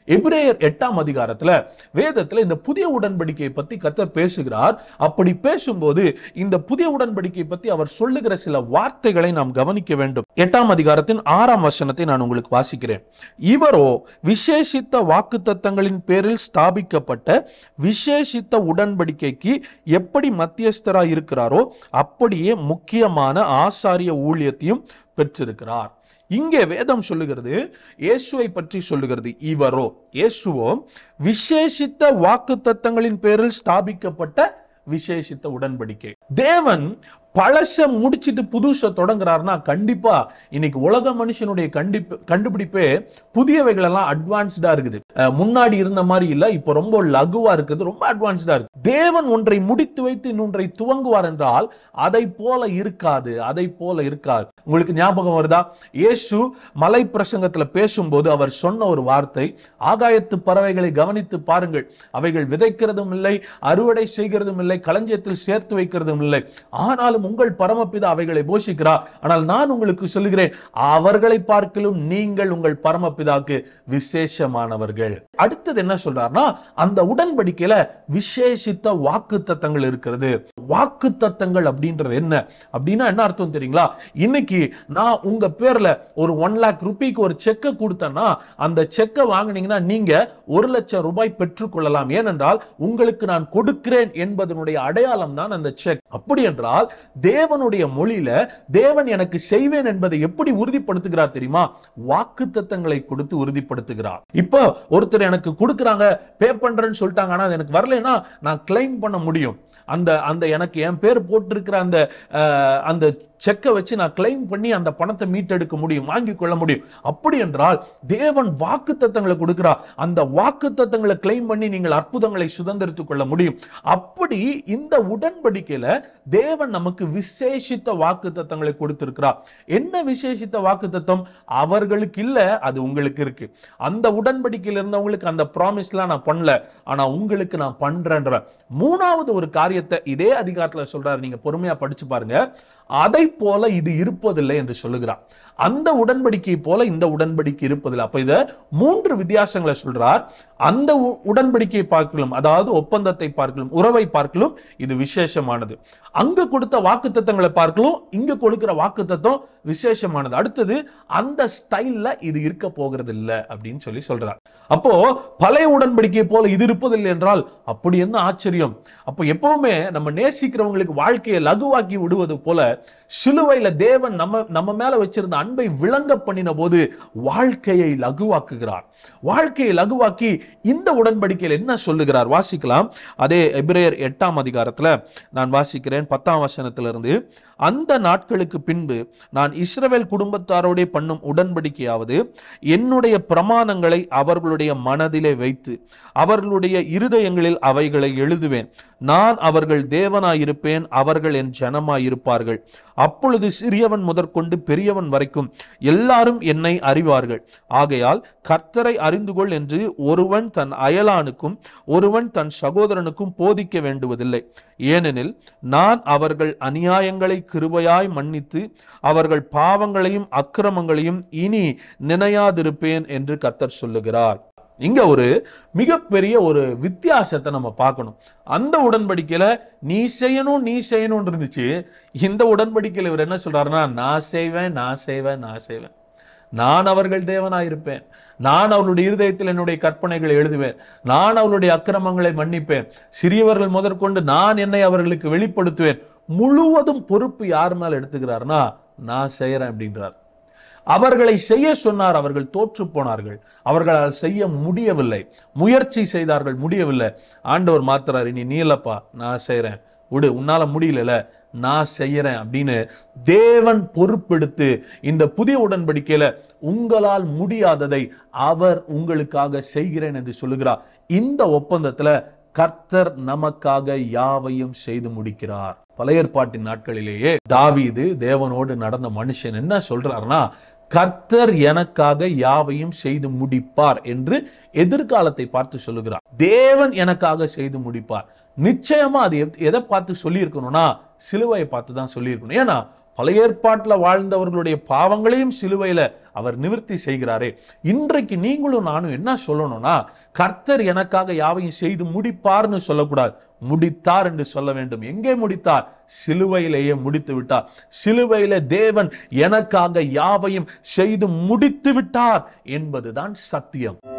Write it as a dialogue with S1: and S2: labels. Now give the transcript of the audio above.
S1: எபிரேயர் எட்டாம் அதிகாரத்துல வேதத்துல இந்த புதிய உடன்படிக்கையை பத்தி கர்த்தர் பேசுகிறார் அப்படி பேசும்போது இந்த புதிய உடன்படிக்கை பத்தி அவர் சொல்லுகிற சில வார்த்தைகளை நாம் கவனிக்க வேண்டும் எட்டாம் அதிகாரத்தின் ஆறாம் வசனத்தை நான் உங்களுக்கு வாசிக்கிறேன் இவரோ விசேஷித்த வாக்குத்தத்தங்களின் பேரில் ஸ்தாபிக்கப்பட்ட விசேஷித்த உடன்படிக்கைக்கு எப்படி மத்தியஸ்தராய் இருக்கிறாரோ அப்படியே முக்கியமான ஆசாரிய ஊழியத்தையும் பெற்றிருக்கிறார் இங்கே வேதம் சொல்லுகிறது இயேசுவை பற்றி சொல்லுகிறது இவரோ இயேசுவோ விசேஷித்த வாக்குத்தத்தங்களின் பேரில் ஸ்தாபிக்கப்பட்ட விசேஷித்த உடன்படிக்கை தேவன் பழச முடிச்சிட்டு புதுச தொடங்குறாருன்னா கண்டிப்பா இன்னைக்கு உலக மனுஷனுடைய கண்டிப்பு கண்டுபிடிப்பே புதியவைகள் எல்லாம் அட்வான்ஸ்டா இருக்குது அஹ் முன்னாடி இருந்த மாதிரி இல்ல இப்ப ரொம்ப லகுவா இருக்குது ரொம்ப அட்வான்ஸ்டா இருக்கு தேவன் ஒன்றை முடித்து வைத்து இன்னொன்றை துவங்குவார் என்றால் அதை போல இருக்காது அதை போல இருக்காது உங்களுக்கு ஞாபகம் வருதா இயேசு மலை பிரசங்கத்துல பேசும்போது அவர் சொன்ன ஒரு வார்த்தை ஆகாயத்து பறவைகளை கவனித்து பாருங்கள் அவைகள் விதைக்கிறதும் இல்லை அறுவடை செய்கிறதும் இல்லை களஞ்சியத்தில் சேர்த்து வைக்கிறதும் இல்லை ஆனாலும் உங்கள் பரமபிதா அவைகளை போஷிக்கிறார் ஆனால் நான் உங்களுக்கு சொல்லுகிறேன் அவர்களை பார்க்கலும் நீங்கள் உங்கள் பரமபிதாக்கு விசேஷமானவர்கள் அடுத்தது என்ன சொல்றாருன்னா அந்த உடன்படிக்கையில விசேஷித்த வாக்கு தத்தங்கள் இருக்கிறது வாக்கு தத்தங்கள் அப்படின்றது என்ன அப்படின்னா என்ன அர்த்தம் தெரியுங்களா இன்னைக்கு நான் உங்க பேர்ல ஒரு ஒன் லேக் ருபிக்கு ஒரு செக்கை கொடுத்தேன்னா அந்த செக்கை வாங்குனீங்கன்னா நீங்க ஒரு லட்சம் ரூபாய் பெற்றுக்கொள்ளலாம் ஏனென்றால் உங்களுக்கு நான் கொடுக்கிறேன் என்பதனுடைய அடையாளம் தான் அந்த செக் அப்படி என்றால் தேவனுடைய மொழியில தேவன் எனக்கு செய்வேன் என்பதை எப்படி உறுதிப்படுத்துகிறார் தெரியுமா வாக்கு தத்தங்களை கொடுத்து உறுதிப்படுத்துகிறார் இப்போ ஒருத்தர் எனக்கு கொடுக்குறாங்க பே பண்றேன்னு சொல்லிட்டாங்க ஆனா அது எனக்கு வரலைன்னா நான் கிளைம் பண்ண முடியும் அந்த அந்த எனக்கு என் பேர் போட்டிருக்கிற அந்த அஹ், அந்த செக்கை வச்சு நான் கிளைம் பண்ணி அந்த பணத்தை மீட்டெடுக்க முடியும் வாங்கி கொள்ள முடியும் அப்படி என்றால் தேவன் வாக்கு தத்தங்களை கொடுக்கிறார் அந்த வாக்கு தத்தங்களை கிளைம் பண்ணி நீங்கள் அற்புதங்களை சுதந்திரித்துக் கொள்ள முடியும் அப்படி இந்த உடன்படிக்கையில தேவன் நமக்கு விசேஷித்த வாக்கு தத்தங்களை கொடுத்திருக்கிறார் என்ன விசேஷித்த வாக்கு தத்தம் அவர்களுக்கு இல்ல அது உங்களுக்கு இருக்கு அந்த உடன்படிக்கையில் இருந்தவங்களுக்கு அந்த ப்ராமிஸ்லாம் நான் பண்ணல ஆனா உங்களுக்கு நான் பண்றேன்ற மூணாவது ஒரு காரியத்தை இதே அதிகாரத்துல சொல்றாரு நீங்க பொறுமையா படிச்சு பாருங்க அதை போல இது இருப்பதில்லை என்று சொல்லுகிறார் அந்த உடன்படிக்கை போல இந்த உடன்படிக்கை இருப்பதில்லை அப்ப இத மூன்று வித்தியாசங்களை சொல்றார் அந்த உ- உடன்படிக்கையை பார்க்கலும் அதாவது ஒப்பந்தத்தை பார்க்கலும் உறவை பார்க்கலும் இது விசேஷமானது அங்க கொடுத்த வாக்குத்தத்தங்களை பார்க்கலும் இங்க கொடுக்கிற வாக்குத்தத்தம் விசேஷமானது அடுத்தது அந்த ஸ்டைல்ல இது இருக்க போகிறது இல்ல அப்படின்னு சொல்லி சொல்றார் அப்போ பழைய உடன்படிக்கை போல இது இருப்பதில்லை என்றால் அப்படி என்ன ஆச்சரியம் அப்போ எப்பவுமே நம்ம நேசிக்கிறவங்களுக்கு வாழ்க்கையை லகுவாக்கி விடுவது போல சிலுவையில தேவன் நம்ம நம்ம மேல வச்சிருந்த அன்பை விளங்க பண்ணின போது வாழ்க்கையை லகுவாக்குகிறார் வாழ்க்கையை லகுவாக்கி இந்த உடன்படிக்கையில் என்ன சொல்லுகிறார் வாசிக்கலாம் அதே எபிரேயர் எட்டாம் அதிகாரத்துல நான் வாசிக்கிறேன் பத்தாம் வசனத்திலிருந்து அந்த நாட்களுக்கு பின்பு நான் இஸ்ரவேல் குடும்பத்தாரோடே பண்ணும் உடன்படிக்கையாவது என்னுடைய பிரமாணங்களை அவர்களுடைய மனதிலே வைத்து அவர்களுடைய இருதயங்களில் அவைகளை எழுதுவேன் நான் அவர்கள் தேவனாயிருப்பேன் அவர்கள் என் ஜனமாயிருப்பார்கள் அப்பொழுது சிறியவன் முதற்கொண்டு பெரியவன் வரைக்கும் எல்லாரும் என்னை அறிவார்கள் ஆகையால் கர்த்தரை அறிந்து கொள் என்று ஒருவன் தன் அயலானுக்கும் ஒருவன் தன் சகோதரனுக்கும் போதிக்க வேண்டுவதில்லை ஏனெனில் நான் அவர்கள் அநியாயங்களை கிருபையாய் மன்னித்து அவர்கள் பாவங்களையும் அக்கிரமங்களையும் இனி நினையாதிருப்பேன் என்று கர்த்தர் சொல்லுகிறார் இங்க ஒரு மிகப்பெரிய ஒரு வித்தியாசத்தை நம்ம பார்க்கணும் அந்த உடன்படிக்கையில நீ செய்யணும் நீ செய்யணும்னு இருந்துச்சு இந்த உடன்படிக்கையில இவர் என்ன சொல்றாருன்னா நான் செய்வேன் நான் செய்வேன் நான் செய்வேன் நான் அவர்கள் தேவனாயிருப்பேன் நான் அவருடைய இருதயத்தில் என்னுடைய கற்பனைகளை எழுதுவேன் நான் அவருடைய அக்கிரமங்களை மன்னிப்பேன் சிறியவர்கள் முதற்கொண்டு நான் என்னை அவர்களுக்கு வெளிப்படுத்துவேன் முழுவதும் பொறுப்பு யார் மேல எடுத்துக்கிறாருன்னா நான் செய்யறேன் அப்படின்றார் அவர்களை செய்ய சொன்னார் அவர்கள் தோற்று போனார்கள் அவர்களால் செய்ய முடியவில்லை முயற்சி செய்தார்கள் முடியவில்லை ஆண்டவர் மாத்துறாரு நீ நீலப்பா நான் செய்றேன் விடு உன்னால முடியலல நான் செய்யறேன் அப்படின்னு தேவன் பொறுப்பெடுத்து இந்த புதிய உடன்படிக்கையில உங்களால் முடியாததை அவர் உங்களுக்காக செய்கிறேன் என்று சொல்லுகிறார் இந்த ஒப்பந்தத்துல கர்த்தர் நமக்காக யாவையும் செய்து முடிக்கிறார் பழைய ஏற்பாட்டின் நாட்களிலேயே தாவீது தேவனோடு நடந்த மனுஷன் என்ன சொல்றாருன்னா கர்த்தர் எனக்காக யாவையும் செய்து முடிப்பார் என்று எதிர்காலத்தை பார்த்து சொல்லுகிறார் தேவன் எனக்காக செய்து முடிப்பார் நிச்சயமா அது எத்- எதை பார்த்து சொல்லியிருக்கணும்னா சிலுவையை பார்த்து தான் சொல்லியிருக்கணும் ஏன்னா பழைய ஏற்பாட்டில் வாழ்ந்தவர்களுடைய பாவங்களையும் சிலுவையில அவர் நிவர்த்தி செய்கிறாரே இன்றைக்கு நீங்களும் நானும் என்ன சொல்லணும்னா கர்த்தர் எனக்காக யாவையும் செய்து முடிப்பார்னு சொல்லக்கூடாது முடித்தார் என்று சொல்ல வேண்டும் எங்கே முடித்தார் சிலுவையிலேயே முடித்து விட்டார் சிலுவையில தேவன் எனக்காக யாவையும் செய்து முடித்து விட்டார் என்பதுதான் சத்தியம்